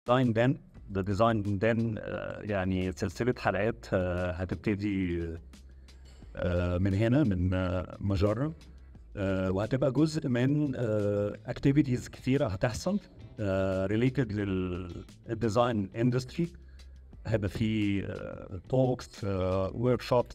ديزاين دان ده ديزاين دان يعني سلسله حلقات آه، هتبتدي آه، من هنا من آه، مجره آه، وهتبقى جزء من اكتيفيتيز كتيره هتحصل ريليتد للديزاين اندستري هيبقى في توكس ورك شوبس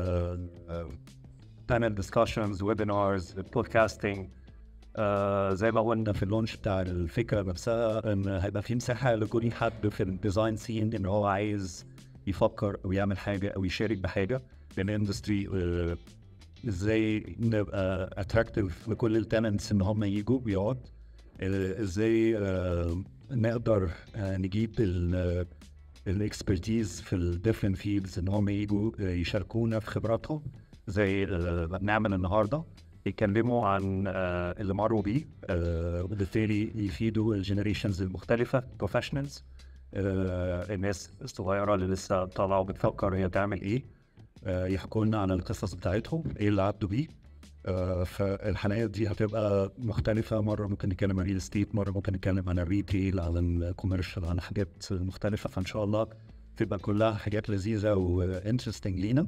بانل ديسكشنز ويبينارز بودكاستنج زي ما قلنا في اللونش بتاع الفكره نفسها ان هيبقى في مساحه لكل حد في الديزاين سين ان هو عايز يفكر او يعمل حاجه او يشارك بحاجه للاندستري ازاي نبقى اتراكتيف لكل التالنتس ان هم يجوا ويقعد آه، ازاي آه، نقدر آه، نجيب الاكسبرتيز في الديفرنت فيلدز ان هم يجوا يشاركونا في خبراتهم زي اللي بنعمل النهارده يتكلموا عن اللي مروا بيه وبالتالي يفيدوا الجنريشنز المختلفه بروفيشنالز الناس الصغيره اللي لسه طالعه وبتفكر هي تعمل ايه يحكوا لنا عن القصص بتاعتهم ايه اللي عدوا بيه فالحلقات دي هتبقى مختلفة مرة ممكن نتكلم عن ريل استيت مرة ممكن نتكلم عن الريتيل عن الكوميرشال عن حاجات مختلفة فإن شاء الله تبقى كلها حاجات لذيذة وانترستنج لينا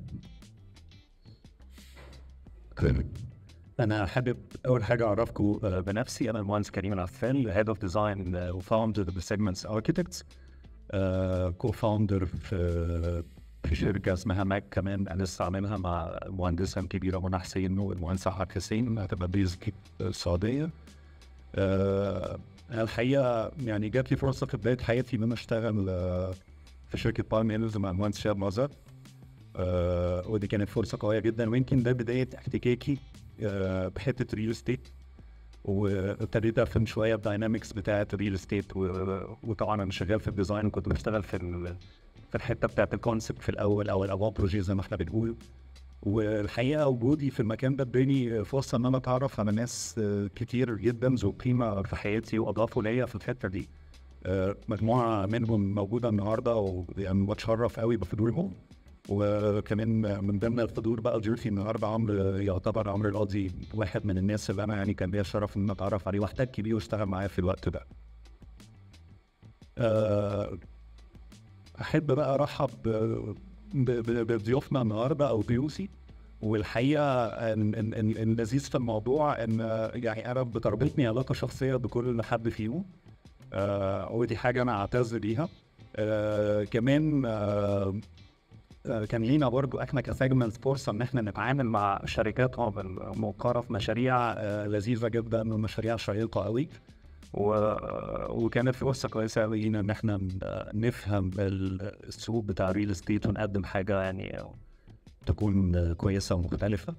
انا حابب اول حاجه اعرفكم بنفسي انا المهندس كريم العفان هيد اوف ديزاين وفاوندر بسيجمنتس اركيتكتس كو فاوندر في في شركه اسمها ماك كمان انا لسه عاملها مع مهندسه كبيره منى حسين والمهندس احمد حسين هتبقى بيز السعوديه أه الحقيقه يعني جات لي فرصه في بدايه حياتي ان انا اشتغل في شركه بالم هيلز مع المهندس شاب مازر أه ودي كانت فرصه قويه جدا ويمكن ده بدايه احتكاكي أه بحته ريل استيت وابتديت افهم شويه الداينامكس بتاعه الريل استيت وطبعا انا شغال في الديزاين وكنت بشتغل في في الحته بتاعت الكونسبت في الاول او الافون بروجي زي ما احنا بنقول والحقيقه وجودي في المكان ده اداني فرصه ان انا اتعرف على ناس كتير جدا ذو قيمه في حياتي واضافوا ليا في الحته دي مجموعه منهم موجوده النهارده ويعني بتشرف قوي بحضورهم وكمان من ضمن الحضور بقى ضيوفي النهارده عمرو يعتبر عمرو القاضي واحد من الناس اللي انا يعني كان ليا الشرف ان اتعرف عليه واحتك بيه واشتغل معاه في الوقت ده. احب بقى ارحب بضيوفنا النهارده او ضيوفي والحقيقه اللذيذ في الموضوع ان يعني انا بتربطني علاقه شخصيه بكل حد فيهم آه ودي حاجه انا اعتز بيها آه كمان آه كان لينا برضو احنا كسيجمنت فرصه ان احنا نتعامل مع شركات موقره في مشاريع آه لذيذه جدا ومشاريع شيقه قوي و... وكانت فرصه كويسه قوي لينا ان احنا نفهم السوق بتاع الريل استيت ونقدم حاجه يعني تكون كويسه ومختلفه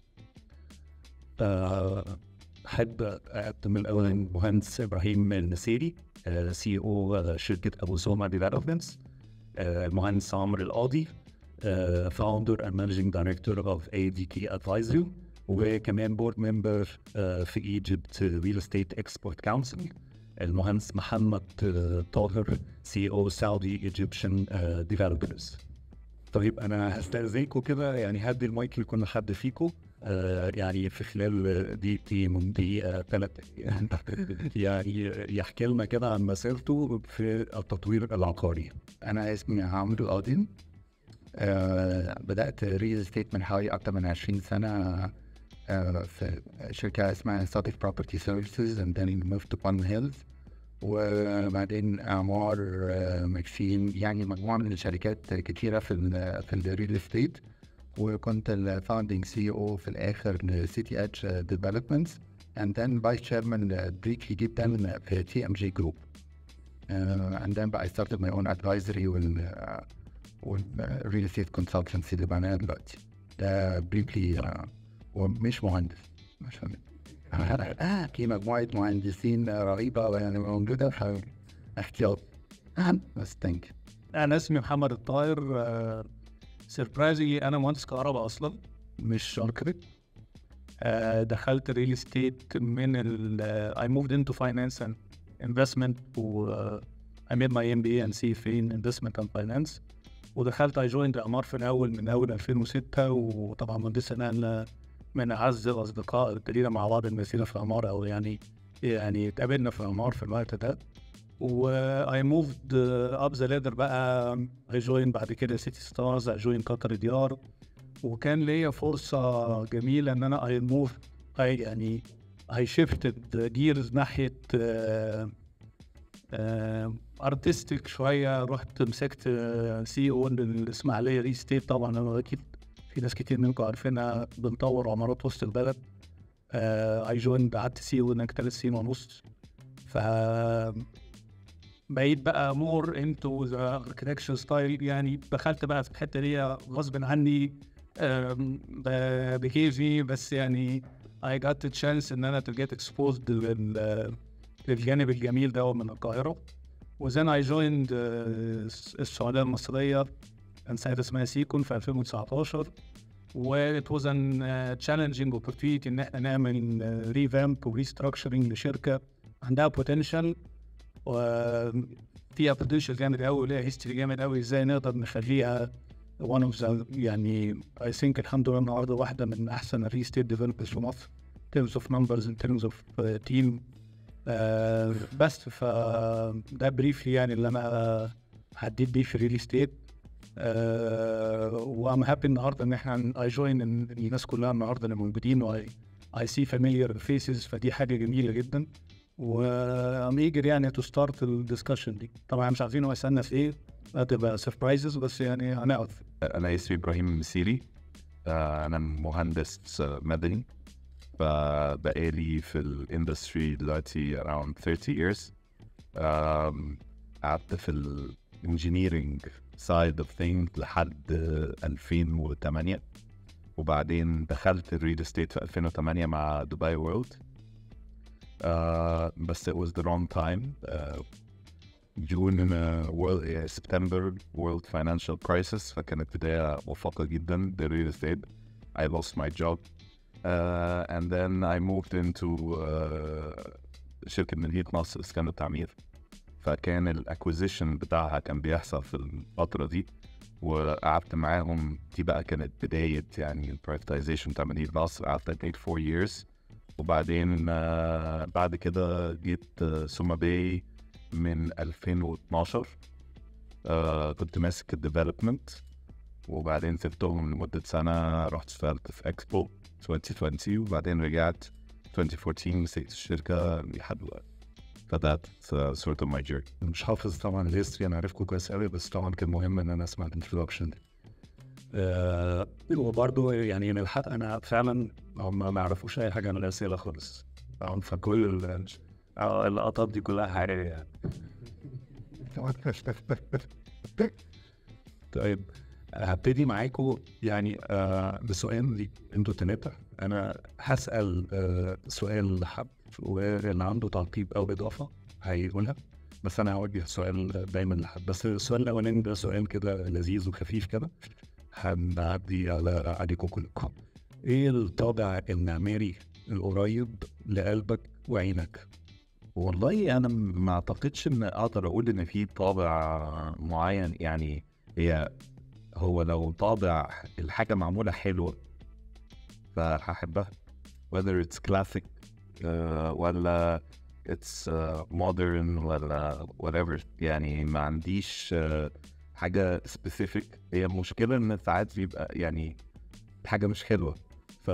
احب اقدم الاول المهندس ابراهيم النسيري سي او شركه ابو سوما ديفلوبمنتس المهندس عمرو القاضي فاوندر اند مانجنج دايركتور اوف اي دي كي ادفايزري وكمان بورد ممبر في ايجيبت ريل استيت اكسبورت كونسل المهندس محمد طاهر سي او سعودي ايجيبشن ديفلوبرز طيب انا هستاذنكم كده يعني هدي المايك لكل حد فيكم آه يعني في خلال دقيقتين من دقيقة ثلاث يعني يحكي لنا كده عن مسيرته في التطوير العقاري. أنا اسمي عمرو قاضي آه بدأت ريل استيت من حوالي أكتر من 20 سنة آه في شركة اسمها Static Property Services and then moved to Palm Hills وبعدين أعمار آه مكسين يعني مجموعة من الشركات كتيرة في ال في الريل استيت وكنت الفاوندينج سي او في الآخر لسيتي اتش ديفلوبمنتس and then vice chairman بريكلي جدا في تي ام جي جروب and then I started my own advisory وال والريل استيت كونسلتنسي اللي بعملها دلوقتي ده بريكلي uh, ومش مهندس عشان آه في مجموعة مهندسين رهيبة يعني موجودة في احتياط بس ثانك أنا اسمي محمد الطاهر سربرايزي أنا مهندس كهرباء أصلا مش اركتكت دخلت ريل استيت من ال I moved into finance and investment و I made my MBA and CFA in investment and finance ودخلت I joined أمار في الأول من أول 2006 وطبعا مهندس نقلنا من اعز الاصدقاء ابتدينا مع بعض المسيره في عمار او يعني يعني اتقابلنا في عمار في الوقت ده و I moved uh, up the ladder بقى I joined بعد كده سيتي ستارز I joined قطر ديار وكان ليا فرصة جميلة إن أنا I move I يعني I shifted gears ناحية ارتستيك شوية رحت مسكت سي او للإسماعيلية ري ستيت طبعا أنا أكيد في ناس كتير منكم عارفينها بنطور عمارات وسط البلد اي جويند قعدت سي او هناك ثلاث سنين ونص ف بقيت بقى مور انتو ذا اركتكشر ستايل يعني دخلت بقى في الحته دي غصب عني آم، ب- بكيفي بس يعني I got the chance ان انا to get exposed لل- للجانب الجميل ده من القاهره وزين I joined آه، السعوديه المصريه كان ساعتها اسمها سيكون في 2019 و it was an uh, challenging opportunity ان احنا نعمل uh, revamp و restructuring لشركه عندها potential وفيها potential جامد قوي وليها history جامد قوي ازاي نقدر نخليها one of the يعني I think الحمد لله النهارده واحده من احسن الري ستيت ديفلوبرز في مصر in terms of numbers in terms of uh, team آه بس ف ده بريفلي يعني اللي انا حددت بيه في الريل ستيت وام هابي النهارده ان احنا اي جوين الناس كلها النهارده اللي موجودين واي اي سي فاميليار فيسز فدي حاجه جميله جدا وام ايجر يعني تو ستارت الدسكشن دي طبعا مش عارفين هو يسالنا في ايه هتبقى سربرايزز بس يعني هنعرف انا اسمي ابراهيم مسيري آه، انا مهندس آه، مدني فبقالي في الاندستري دلوقتي around 30 years آم، قعدت في الانجينيرنج سايد اوف things لحد آه، 2008 وبعدين دخلت الريل استيت في 2008 مع دبي وورلد بس it was the wrong time آه، جون uh, سبتمبر World Financial Crisis فكانت بداية موفقة جدا للريل استيت I lost my job uh, and then I moved into uh, شركة مدينة نصر اسكان التعمير فكان الاكوزيشن بتاعها كان بيحصل في الفترة دي وقعدت معاهم دي بقى كانت بداية يعني البرايفتيزيشن بتاع مدينة نصر قعدت I think four years وبعدين آه بعد كده جيت آه سوما باي من 2012 آه كنت ماسك الديفلوبمنت وبعدين سبتهم لمدة سنة رحت اشتغلت في اكسبو 2020 وبعدين رجعت 2014 مسكت الشركة لحد دلوقتي فذات sort of my journey مش حافظ طبعا الهيستوري انا عارفكم كويس قوي بس طبعا كان مهم ان انا اسمع الانترودكشن دي آه وبرضه يعني من الحق انا فعلا هم ما يعرفوش اي حاجه عن الاسئله خالص طبعاً فكل ال- آه، اللقطات دي كلها حقيقيه يعني طيب هبتدي معاكم يعني آه بسؤال ليك انتوا التلاته انا هسال آه سؤال لحد واللي عنده تعقيب او اضافه هيقولها بس انا هوجه سؤال دايما لحد بس السؤال الاولاني ده سؤال كده لذيذ وخفيف كده هنعدي على عليكم كلكم ايه الطابع المعماري القريب لقلبك وعينك والله انا م- ما اعتقدش ان اقدر اقول ان في طابع معين يعني هي هو لو طابع الحاجه معموله حلوه فهحبها whether it's classic uh, ولا it's uh, modern ولا whatever يعني ما عنديش uh, حاجه specific هي المشكله ان ساعات بيبقى يعني حاجه مش حلوه ف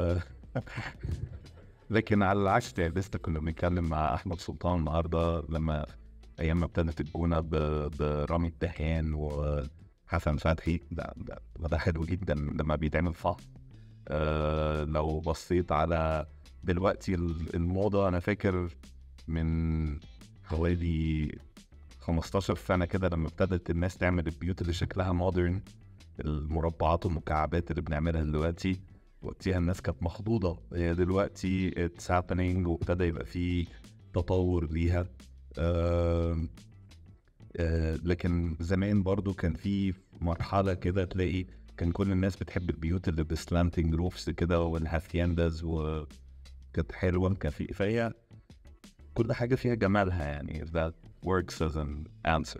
لكن على العكس يعني لسه كنا بنتكلم مع احمد سلطان النهارده لما ايام ما ابتدت الجونه ب- برامي الدهان وحسن فتحي ده ده, ده حلو جدا لما بيتعمل صح آه لو بصيت على دلوقتي ال- الموضه انا فاكر من حوالي 15 سنه كده لما ابتدت الناس تعمل البيوت اللي شكلها مودرن المربعات والمكعبات اللي بنعملها دلوقتي وقتها الناس كانت مخضوضة هي دلوقتي اتس happening وابتدى يبقى في تطور ليها آه آه لكن زمان برضو كان في مرحلة كده تلاقي كان كل الناس بتحب البيوت اللي بسلانتنج روفس كده والهافيانداز وكانت حلوة كان في فهي كل حاجة فيها جمالها يعني if that works as an answer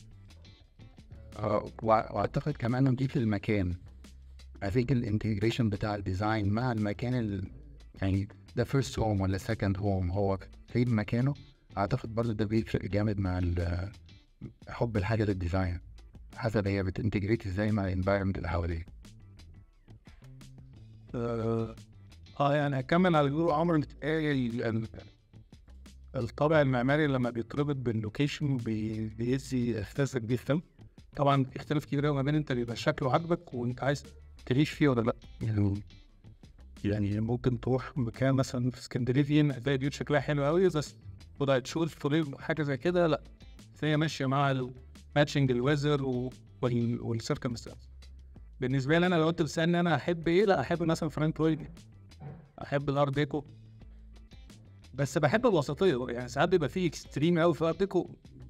آه، وأ- واعتقد كمان نضيف المكان I think الانتجريشن بتاع الديزاين مع المكان ال... يعني ده فيرست هوم ولا سكند هوم هو فين مكانه اعتقد برضه ده بيفرق جامد مع ال- حب الحاجه للديزاين حسب هي بتنتجريت ازاي مع الانفايرمنت اللي حواليه اه آه، يعني هكمل على اللي بيقولوا عمرو إيه ال- ال- الطابع المعماري لما بيتربط باللوكيشن بي- بيدي احساسك بيه فيلم طبعا بيختلف كتير قوي ما بين انت بيبقى شكله عاجبك وانت عايز تعيش فيه ولا لا يعني يعني ممكن تروح مكان مثلا في اسكندنافيان هتلاقي بيوت شكلها حلو قوي بس وضع تشوز في حاجه زي كده لا هي ماشيه مع ماتشنج الويزر والسيركمستانس بالنسبه لي انا لو انت بتسالني انا احب ايه لا احب مثلا فرانك لويد احب الارت ديكو بس بحب الوسطيه يعني ساعات بيبقى فيه اكستريم قوي في الارت ديكو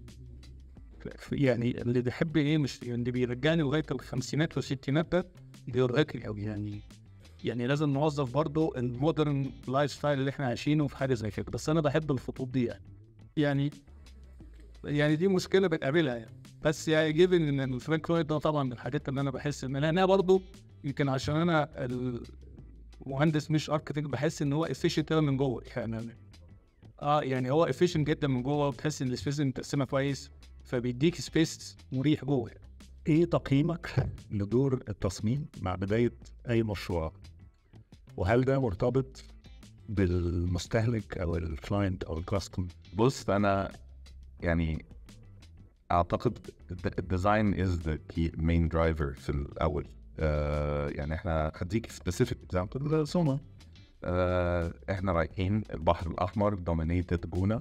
يعني اللي بيحب ايه مش يعني اللي بيرجعني لغايه الخمسينات والستينات ده بيرهقني قوي يعني يعني لازم نوظف برضه المودرن لايف ستايل اللي احنا عايشينه في حاجه زي كده بس انا بحب الخطوط دي يعني يعني يعني دي مشكله بتقابلها يعني بس يعني جيفن ان الفرانك لويد ده طبعا من الحاجات اللي انا بحس ان لانها برضه يمكن عشان انا المهندس مش اركتكت بحس ان هو افيشنت من جوه يعني اه يعني هو افيشنت جدا من جوه بتحس ان السبيس متقسمه كويس فبيديك سبيس مريح جوه يعني. ايه تقييمك لدور التصميم مع بدايه اي مشروع؟ وهل ده مرتبط بالمستهلك او الكلاينت او الكاستمر؟ بص انا يعني اعتقد الديزاين از ذا كي مين درايفر في الاول آه يعني احنا هديك سبيسيفيك اكزامبل سوما آه احنا رايحين البحر الاحمر دومينيتد جونه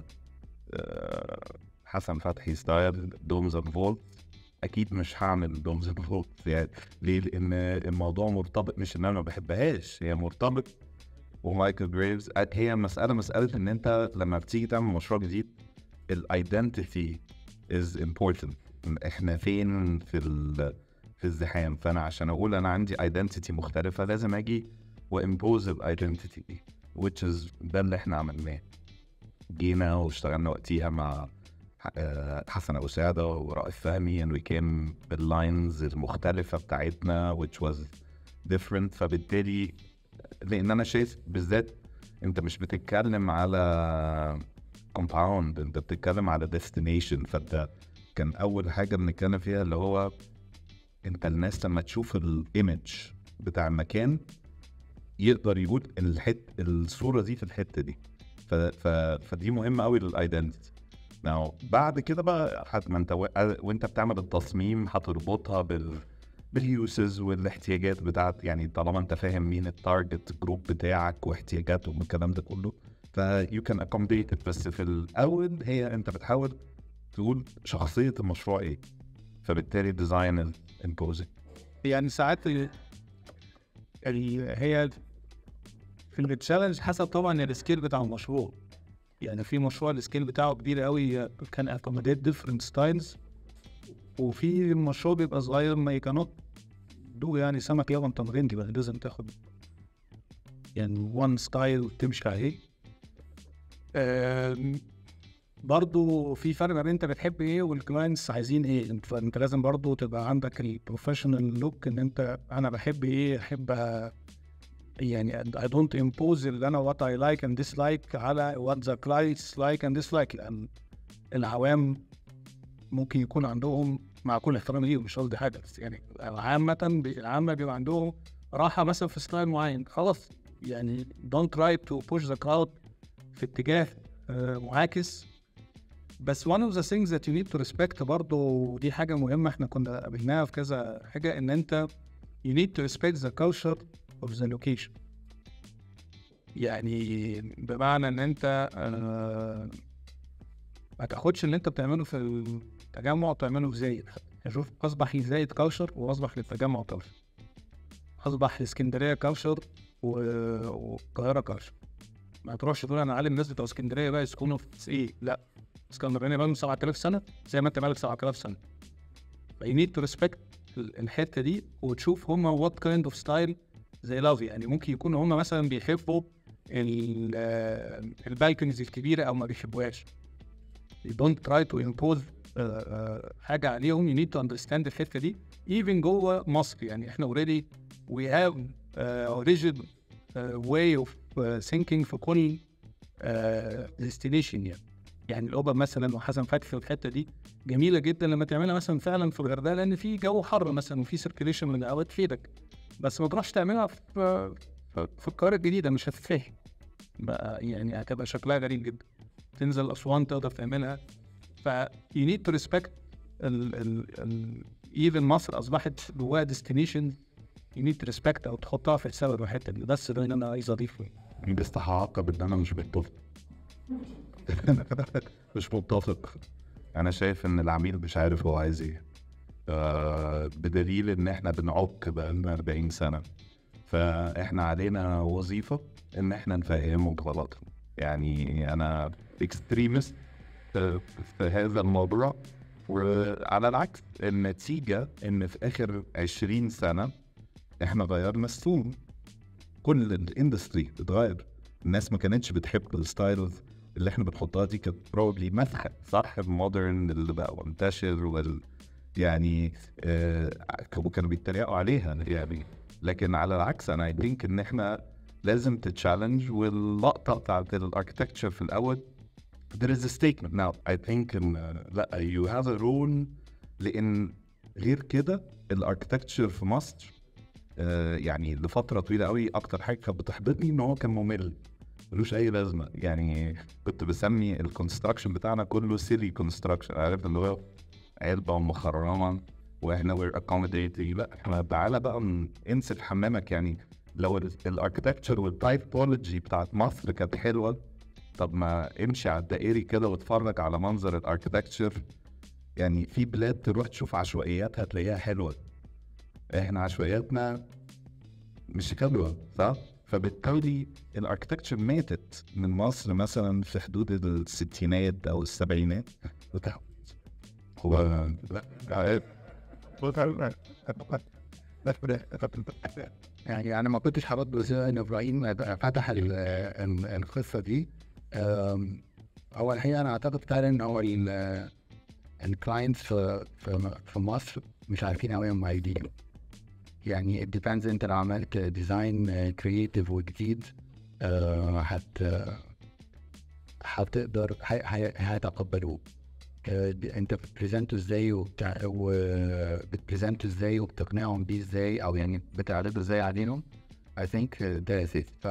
آه حسن فتحي ستايل دومز اند فولت اكيد مش هعمل دومز اند فولت يعني ليه؟ لان الموضوع مرتبط مش ان انا ما بحبهاش هي مرتبط ومايكل جريفز هي مساله مساله ان انت لما بتيجي تعمل مشروع جديد الايدنتيتي از امبورتنت احنا فين في ال في الزحام فانا عشان اقول انا عندي ايدنتيتي مختلفه لازم اجي وامبوز الايدنتيتي دي which is ده اللي احنا عملناه جينا واشتغلنا وقتيها مع آه، حسن ابو سعده ورائف فهمي and we came باللاينز المختلفه بتاعتنا which was different فبالتالي لان انا شايف بالذات انت مش بتتكلم على كومباوند انت بتتكلم على ديستنيشن فانت كان اول حاجه بنتكلم فيها اللي هو انت الناس لما تشوف الايمج بتاع المكان يقدر يقول الحت الصوره دي في الحته دي ف... ف... فدي مهمه قوي للايدنتيتي ناو بعد كده بقى حت ما انت و... وانت بتعمل التصميم هتربطها بال باليوسز والاحتياجات بتاعت يعني طالما انت فاهم مين التارجت جروب بتاعك واحتياجاتهم والكلام ده كله ف you can accommodate it بس في الاول هي انت بتحاول تقول شخصيه المشروع ايه فبالتالي ديزاين امبوزنج يعني ساعات ال- ال- هي في التشالنج حسب طبعا السكيل بتاع المشروع يعني في مشروع السكيل بتاعه كبير قوي كان اكوموديت ديفرنت ستايلز وفي مشروع بيبقى صغير ما يكانوت دو يعني سمك يوم تمرين بقى لازم تاخد يعني وان ستايل وتمشي عليه آم، برضو في فرق ما بين انت بتحب ايه والكلاينتس عايزين ايه انت فانت لازم برضو تبقى عندك البروفيشنال لوك ان انت انا بحب ايه احب أ- يعني I don't impose اللي انا what I like and dislike على what the clients like and dislike لان العوام ممكن يكون عندهم مع كل احترامي ليهم مش قصدي حاجه بس يعني عامة بي- العامة بيبقى عندهم راحة مثلا في ستايل معين خلاص يعني don't try to push the crowd في اتجاه آه، معاكس بس one of the things that you need to respect برضه ودي حاجة مهمة احنا كنا قابلناها في كذا حاجة ان انت you need to respect the culture of the location يعني بمعنى ان انت آه، ما تاخدش اللي انت بتعمله في التجمع وتعمله في زايد شوف اصبح زايد كوشر واصبح للتجمع كوشر اصبح الاسكندريه كوشر و- والقاهره كوشر ما تروحش تقول انا عالم الناس بتوع اسكندريه بقى يسكنوا في ايه لا اسكندريه بقى من 7000 سنه زي ما انت بقالك 7000 سنه you need to respect ال- الحته دي وتشوف هم وات كايند اوف ستايل زي لاف يعني ممكن يكونوا هم مثلا بيحبوا ال- آه، البالكونيز الكبيره او ما بيحبوهاش you don't try to impose آه، آه، حاجه عليهم you need to understand الحته دي even جوه مصر يعني احنا already we have uh, rigid uh, way of uh, thinking في كل uh, destination يعني يعني الاوبا مثلا وحسن فتحي في الحته دي جميله جدا لما تعملها مثلا فعلا في الغردقه لان في جو حر مثلا وفي سيركيليشن من الهواء تفيدك بس ما تروحش تعملها في في- في القاهره الجديده مش هتتفهم بقى يعني هتبقى شكلها غريب جدا تنزل اسوان تقدر تعملها ف you need to respect ال ال ال even مصر اصبحت جواها ديستنيشن you need to respect او تحطها في حساب الحته دي بس ده اللي انا عايز اضيفه بس هعاقب ان انا مش متفق مش متفق انا شايف ان العميل مش عارف هو عايز ايه آه بدليل ان احنا بنعك بقالنا 40 سنه فاحنا علينا وظيفه ان احنا نفهمه غلطهم يعني انا اكستريمست في في هذا الموضوع وعلى العكس النتيجه ان في اخر 20 سنه احنا غيرنا السوق كل الاندستري اتغير الناس ما كانتش بتحب الستايلز اللي احنا بنحطها دي كانت بروبلي مسخه صح المودرن اللي بقى منتشر وال يعني آه كانوا كانوا بيتريقوا عليها يعني لكن على العكس انا اي ثينك ان احنا لازم تتشالنج واللقطه بتاعت الاركتكتشر في الاول there is a statement now I think ان آه، لا you have a role لان غير كده الاركتكتشر في مصر آه، يعني لفتره طويله قوي اكتر حاجه كانت بتحبطني ان هو كان ممل ملوش اي لازمه يعني كنت بسمي الكونستراكشن بتاعنا كله سيلي كونستراكشن عارف اللي هو علبه ومخرمه واحنا وير اكوموديتنج لا احنا تعالى بقى ن- انسف حمامك يعني لو الاركتكتشر والتايبولوجي بتاعت مصر كانت حلوه طب ما امشي على الدائري كده واتفرج على منظر الاركتكتشر يعني في بلاد تروح تشوف عشوائيات هتلاقيها حلوه احنا عشوائياتنا مش حلوه صح؟ فبالتالي الاركتكتشر ماتت من مصر مثلا في حدود الستينات او السبعينات وده- هو لا يعني انا ما كنتش هرد بس ان ابراهيم فتح ال- ال- القصه دي أم، هو الحقيقه انا اعتقد فعلا ان هو الكلاينتس في في في مصر مش عارفين قوي هم هيجيبوا يعني it depends انت لو عملت ديزاين كرييتيف وجديد آه، هت هتقدر هي- هي- هيتقبلوه آه، د- انت بتبريزنته ازاي وبتاع وبتبريزنته ازاي وبتقنعهم بيه ازاي او يعني بتعرضه ازاي عليهم I think ده اساس ف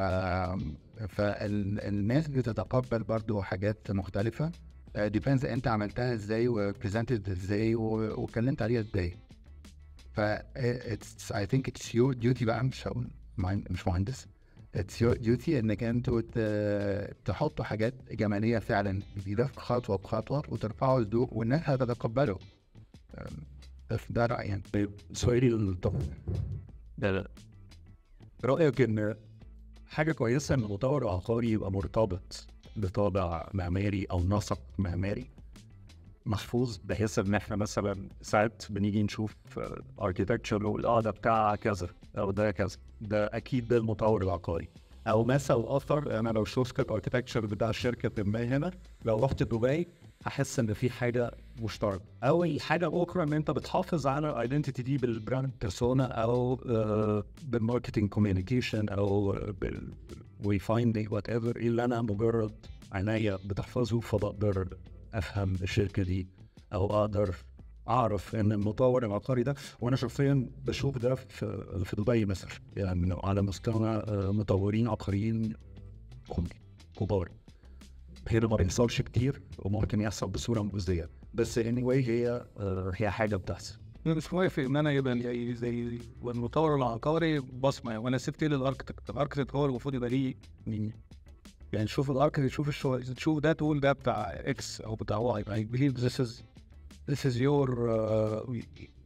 فالناس بتتقبل برضو حاجات مختلفة آه، depends انت عملتها ازاي وبريزنتد ازاي و- واتكلمت عليها ازاي ف it's I think it's your duty بقى مش هقول مهن- مش مهندس it's your duty انك انتوا ت- تحطوا حاجات جماليه فعلا جديده خطوه بخطوه وترفعوا الذوق والناس هتتقبله أم، ده- ده رايي يعني. طيب سؤالي للطب ده رأيك إن حاجة كويسة إن المطور العقاري يبقى مرتبط بطابع معماري أو نسق معماري محفوظ بحيث إن إحنا مثلا ساعات بنيجي نشوف اركيتكتشر نقول اه ده بتاع كذا أو ده كذا ده أكيد ده المطور العقاري أو مثل آخر أنا لو شفت الاركيتكتشر بتاع شركة ما هنا لو رحت دبي هحس ان في حاجه مشتركه او الحاجه الاخرى ان انت بتحافظ على الايدنتيتي دي بالبراند بيرسونا او آه، بالماركتنج كوميونيكيشن او بالوي فايندينج وات ايفر اللي انا مجرد عناية بتحفظه فبقدر افهم الشركه دي او اقدر اعرف ان المطور العقاري ده وانا شخصيا بشوف ده في في دبي مثلا يعني على مستوى آه، مطورين عقاريين كبار هنا ما بيحصلش كتير وممكن يحصل بصوره مؤذيه بس anyway هي آه، هي حاجه بتحصل انا مش موافق ان انا يبقى زي زي والمطور العقاري بصمه وانا سبت لي الاركتكت الاركتكت هو المفروض يبقى ليه يعني يعني شوف الاركتكت شوف الشغل تشوف ده تقول ده بتاع اكس او بتاع واي I believe this is this is your uh,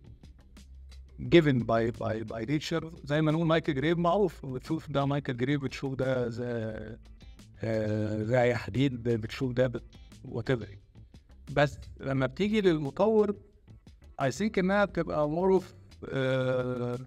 given by by by nature زي ما نقول مايكل جريف معروف بتشوف ده مايكل جريف بتشوف ده زي آه، زي حديد بتشوف ده وات بس لما بتيجي للمطور I think انها بتبقى more of uh,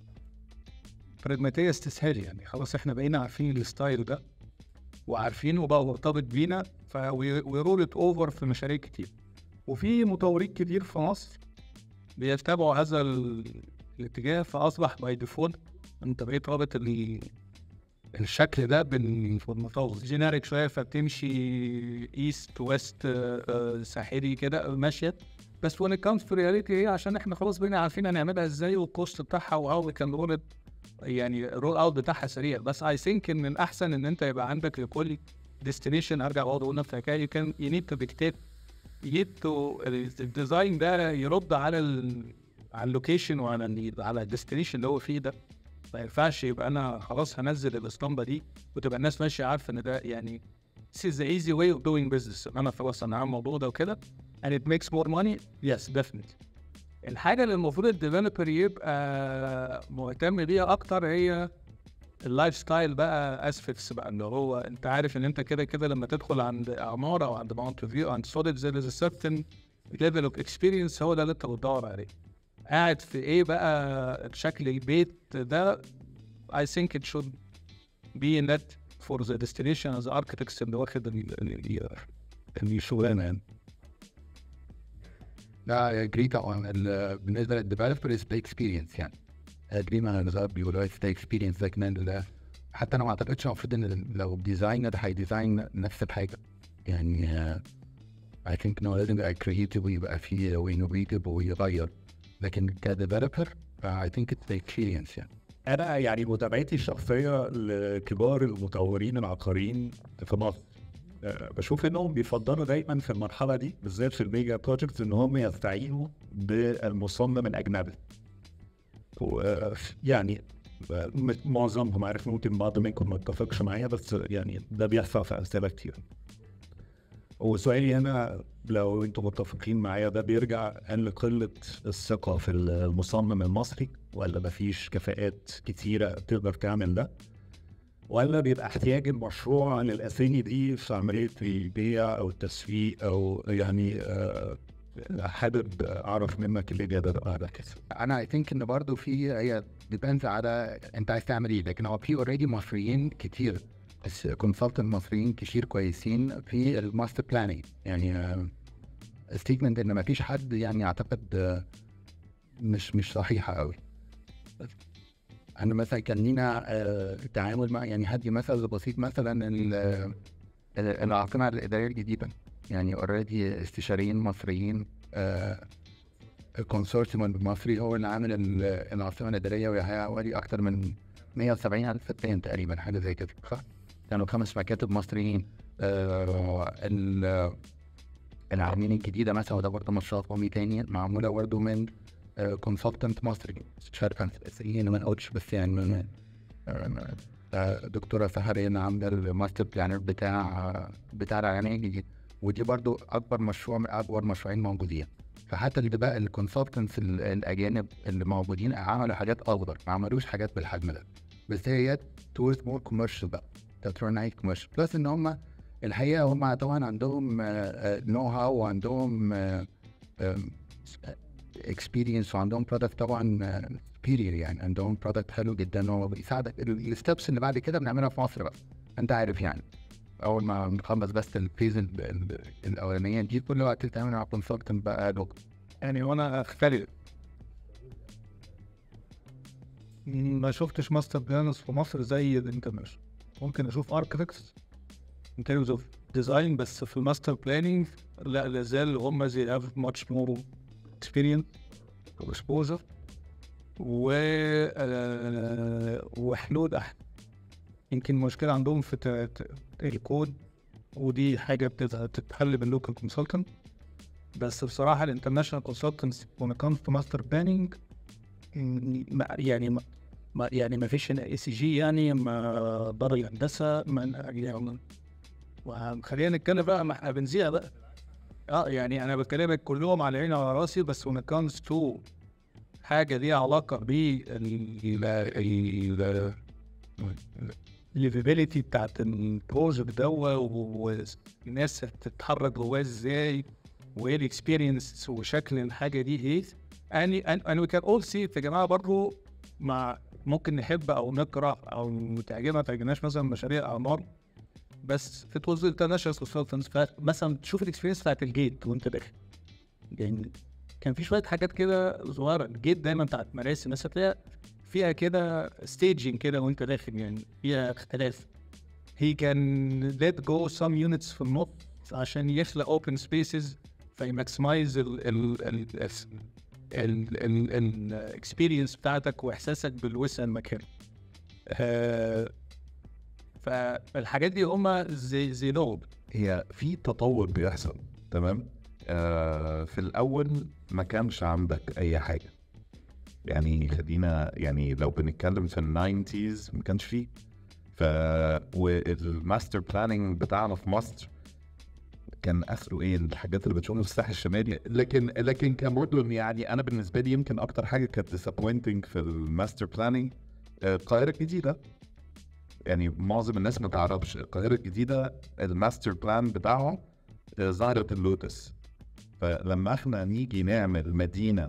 براجماتيه استسهال يعني خلاص احنا بقينا عارفين الستايل ده وعارفينه وبقى مرتبط بينا ف رول ات اوفر في مشاريع كتير وفي مطورين كتير في مصر بيتبعوا هذا ال- الاتجاه فاصبح باي ديفولت انت بقيت رابط ال الشكل ده بال جينيريك شويه فبتمشي ايست ويست ساحلي كده ماشيه بس وين كامز تو رياليتي هي عشان احنا خلاص بقينا عارفين هنعملها ازاي والكوست بتاعها وهاو كان رول يعني الرول اوت بتاعها سريع بس اي ثينك ان الاحسن ان انت يبقى عندك لكل ديستنيشن ارجع برضه اقول نفس الحكايه يو كان يو نيد تو ديكتيت يجيب تو الديزاين ده يرد على ال على اللوكيشن وعلى ال على الديستنيشن اللي هو فيه ده ما ينفعش يبقى انا خلاص هنزل الاسطمبه دي وتبقى الناس ماشيه عارفه ان ده يعني this is the easy way of doing business ان انا خلاص انا عامل الموضوع ده وكده and it makes more money yes definitely الحاجه اللي المفروض الديفلوبر يبقى مهتم بيها اكتر هي اللايف ستايل بقى اسفكتس بقى اللي هو انت عارف ان انت كده كده لما تدخل عند عماره او عند ماونت فيو عند سوليد there is a certain level of experience هو ده اللي انت بتدور عليه قاعد في ايه بقى شكل البيت ده I think it should be in that for the destination as architects اللي واخد ال- ال- ال- الشغلانه يعني لا اجري طبعا ال- بالنسبه للديفلوبر از ذا اكسبيرينس يعني اجري مع الغرب بيقولوا ذا اكسبيرينس لكن ال- حتى انا ما اعتقدش المفروض ان لو ديزاينر هيديزاين نفس الحاجه يعني اي ثينك انه لازم يبقى كريتيف ويبقى فيه وانوفيتيف ويغير لكن كديفلوبر اي ثينك اتس اكسبيرينس يعني انا يعني متابعتي الشخصيه لكبار المطورين العقاريين في مصر آه، بشوف انهم بيفضلوا دايما في المرحله دي بالذات في الميجا بروجكتس ان هم يستعينوا بالمصمم الاجنبي ويعني معظمهم عارف ممكن بعض منكم ما يتفقش معايا بس يعني ده بيحصل في امثله كتير وسؤالي هنا لو انتم متفقين معايا ده بيرجع هل لقله الثقه في المصمم المصري ولا مفيش كفاءات كتيره تقدر تعمل ده ولا بيبقى احتياج المشروع للاسامي دي في عمليه البيع او التسويق او يعني آه، حابب اعرف منك الاجابه على كده انا اي ثينك ان برضه في هي ديبيندز على انت عايز تعمل ايه لكن هو في اوريدي مصريين كتير بس كونسلتنت مصريين كتير كويسين في الماستر بلاننج يعني ستيتمنت ان ما فيش حد يعني اعتقد آه، مش مش صحيحه قوي انا مثلا كان لينا آه، تعامل مع يعني هدي مثل بسيط مثلا ال- ال- العاصمه الاداريه الجديده يعني اوريدي استشاريين مصريين آه، الكونسورتيوم المصري هو اللي عامل ال- العاصمه الاداريه وهي حوالي اكتر من 170 الف فدان تقريبا حاجه زي كده صح؟ كانوا خمس مكاتب مصريين آه ال- العاملين الجديده مثلا وده برضه مشروع قومي تاني معموله برضه من كونسلتنت مصري مش عارف عن اساسيين ما نقولش بس يعني من آه، آه، دكتوره سهر هنا عامله الماستر بلانر بتاع بتاع العالمين الجديد ودي برضو اكبر مشروع من اكبر مشروعين موجودين فحتى اللي بقى الكونسلتنتس الاجانب اللي موجودين عملوا حاجات اكبر ما عملوش حاجات بالحجم ده بس هي تورز مور كوميرشال بقى تورن نايت كوميرشال بلس ان هم الحقيقه هم طبعا عندهم نو هاو وعندهم اكسبيرينس وعندهم برودكت طبعا سبيريور يعني عندهم برودكت حلو جدا هو بيساعدك الستبس اللي بعد كده بنعملها في مصر بقى انت عارف يعني اول ما نخلص بس الفيز ال- ال- الاولانيه دي كل وقت تتعامل مع كونسلتنت بقى دكتور يعني وانا اختلف ما شفتش ماستر بلانز في مصر زي الانترناشونال ممكن اشوف اركتكتس in terms of design بس في الماستر بلاننج لا لازال هم زي have much more experience exposure و آه، وحلول احسن يمكن المشكله عندهم في ت- ت- الكود ودي حاجه بتت- بتتحل باللوكال كونسلتنت بس بصراحه الانترناشونال كونسلتنس when it comes to master planning ما يعني ما ما يعني ما فيش هنا اي سي جي يعني ما دار الهندسه ما يعني وخلينا نتكلم بقى ما احنا بنذيع بقى اه يعني انا بكلمك كلهم على عيني وعلى راسي بس when it comes to حاجه ليها علاقه بال الليفابيلتي بتاعت البروجكت ده والناس هتتحرك جواه ازاي وايه الاكسبيرينس وشكل الحاجه دي ايه يعني and we can all see it يا جماعه برضه مع ممكن نحب او نكره او تعجبنا ما تعجبناش مثلا مشاريع اعمار بس في توز انترناشونال كونسلتنس فمثلا تشوف الاكسبيرينس بتاعت الجيت وانت داخل يعني كان في شويه حاجات كده صغيره الجيت دايما بتاعت مراسي مثلا تلاقيها فيها كده ستيجنج كده وانت داخل يعني فيها اختلاف هي كان let go some units في النص عشان يخلق open spaces فيماكسمايز ال ال ال الاكسبيرينس بتاعتك واحساسك بالوسع المكان آه فالحاجات دي هما زي زي نود هي في تطور بيحصل تمام آه في الاول ما كانش عندك اي حاجه يعني خلينا يعني لو بنتكلم في الناينتيز ما كانش فيه ف والماستر بلاننج بتاعنا في مصر كان اخره ايه الحاجات اللي بتشوفها في الساحل الشمالي لكن لكن كان برضه يعني انا بالنسبه لي يمكن اكتر حاجه كانت ديسابوينتنج في الماستر بلاننج القاهره الجديده يعني معظم الناس ما تعرفش القاهره الجديده الماستر بلان بتاعهم آه، ظاهره اللوتس فلما احنا نيجي نعمل مدينه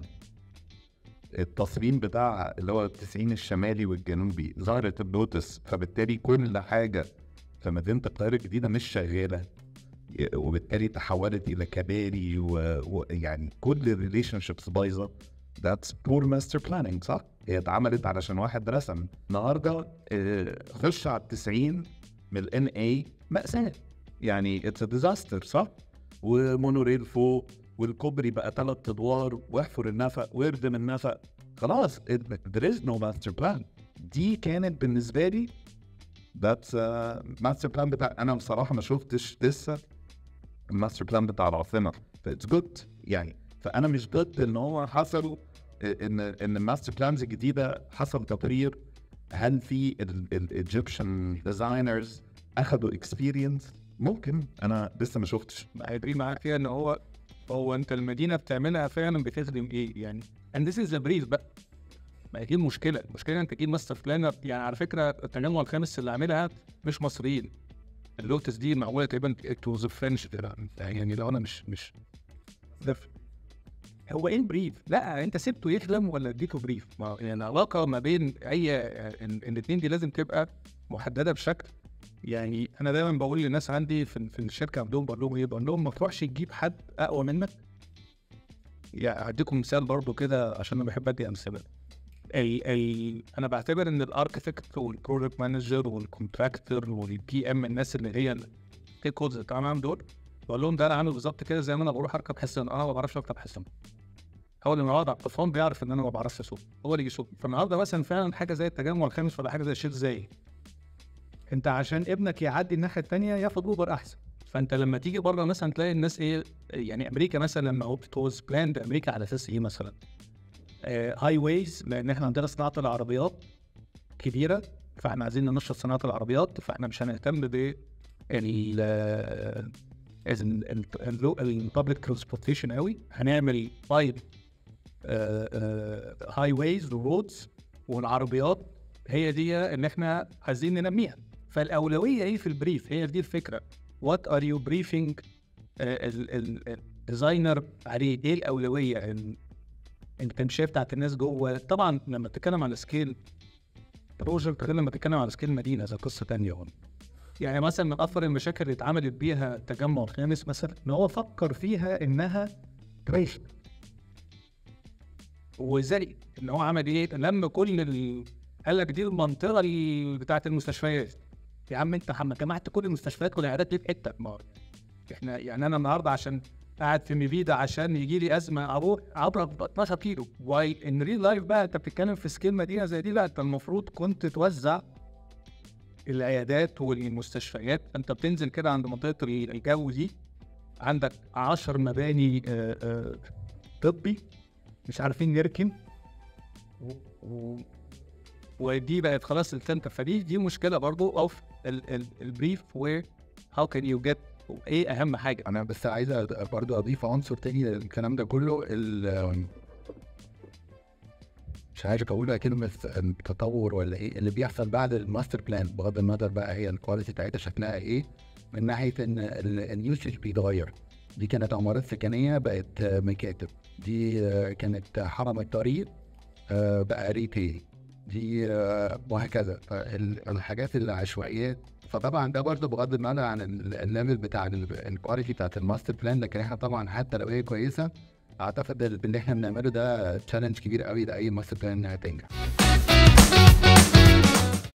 التصميم بتاعها اللي هو التسعين الشمالي والجنوبي ظهرت اللوتس فبالتالي كل حاجه في مدينه القاهره الجديده مش شغاله وبالتالي تحولت الى كباري ويعني كل الريليشن شيبس بايظه ذاتس بور ماستر بلاننج صح؟ هي اتعملت علشان واحد رسم النهارده آه، خش على ال 90 من الان اي مأساة يعني اتس ديزاستر صح؟ ومونوريل فوق والكوبري بقى ثلاث ادوار واحفر النفق واردم النفق خلاص there is no master plan دي كانت بالنسبه لي ذاتس ماستر بلان بتاع انا بصراحه ما شفتش لسه الماستر بلان بتاع العاصمه فاتس جود يعني فانا مش ضد ان هو حصلوا ان ان الماستر بلانز الجديده حصل تطوير هل في الايجيبشن ديزاينرز اخذوا اكسبيرينس ممكن انا لسه ما شفتش هيدري معاك فيها ان هو هو انت المدينه بتعملها فعلا بتخدم ايه يعني and this is the brief بقى ما هي دي المشكله المشكله انت تجيب ماستر بلانر يعني على فكره التجمع الخامس اللي عاملها مش مصريين اللوتس دي معموله تقريبا تو ذا فرنش يعني لو انا مش مش هو ايه البريف؟ لا انت سبته يخدم ولا اديته بريف؟ ما يعني العلاقه ما بين اي الاثنين دي لازم تبقى محدده بشكل يعني انا دايما بقول للناس عندي في, في الشركه عندهم بقول لهم ايه؟ بقول لهم ما تروحش تجيب حد اقوى منك يعني هديكم مثال برضو كده عشان انا بحب ادي امثله ال ال انا بعتبر ان الاركتكت والبرودكت مانجر والكونتراكتور والبي ام الناس اللي هي الستيك هولدرز اللي معاهم دول بقول لهم ده انا عامل بالظبط كده زي ما انا بروح اركب حصان اه ما بعرفش اركب حصان هو اللي مقعد على الحصان بيعرف ان انا ما بعرفش اسوق هو اللي يسوق فالنهارده مثلا فعلا حاجه زي التجمع الخامس ولا حاجه زي الشيخ زايد انت عشان ابنك يعدي الناحيه الثانيه ياخد اوبر احسن فانت لما تيجي بره مثلا تلاقي الناس ايه يعني امريكا مثلا لما هو بتوز بلاند امريكا على اساس ايه مثلا هاي ويز لان احنا عندنا صناعه العربيات كبيره فاحنا عايزين ننشط صناعه العربيات فاحنا مش هنهتم ب البابليك ترانسبورتيشن قوي هنعمل فايف هاي ويز ورودز والعربيات هي دي ان احنا عايزين ننميها فالاولويه ايه في البريف هي دي الفكره وات ار يو بريفنج الديزاينر عليه ايه الاولويه التنشئه بتاعت الناس جوه طبعا لما تتكلم على سكيل بروجكت غير لما تتكلم على سكيل مدينه زي قصه تانية هون يعني مثلا من اكثر المشاكل اللي اتعملت بيها التجمع الخامس مثلا ان هو فكر فيها انها كويس وزي ان هو عمل ايه لم كل ال... قال لك دي المنطقه بتاعت المستشفيات يا عم انت جمعت كل المستشفيات والعيادات دي في حته ما احنا يعني انا النهارده عشان قاعد في ميفيدا عشان يجي لي ازمه اروح اضرب 12 كيلو واي ان ريل لايف بقى انت بتتكلم في سكيل مدينه زي دي لا انت المفروض كنت توزع العيادات والمستشفيات انت بتنزل كده عند منطقه الجو دي عندك 10 مباني آه، آه، طبي مش عارفين نركن ودي بقت خلاص السنتر فدي دي مشكله برضو اوف البريف و هاو كان يو جيت ايه اهم حاجه انا بس عايز برضو اضيف عنصر تاني للكلام ده كله مش عارف اقولها كلمه تطور ولا ايه اللي بيحصل بعد الماستر بلان بغض النظر بقى هي الكواليتي بتاعتها شكلها ايه من ناحيه ان اليوسج بيتغير دي كانت عمارات سكنيه بقت مكاتب دي كانت حرم الطريق بقى ريتيل دي وهكذا فالحاجات العشوائيات فطبعا ده برضه بغض النظر عن الليفل بتاع الكواليتي بتاعت الماستر بلان لكن احنا طبعا حتى لو هي كويسه اعتقد اللي احنا بنعمله ده تشالنج كبير قوي لاي ماستر بلان انها تنجح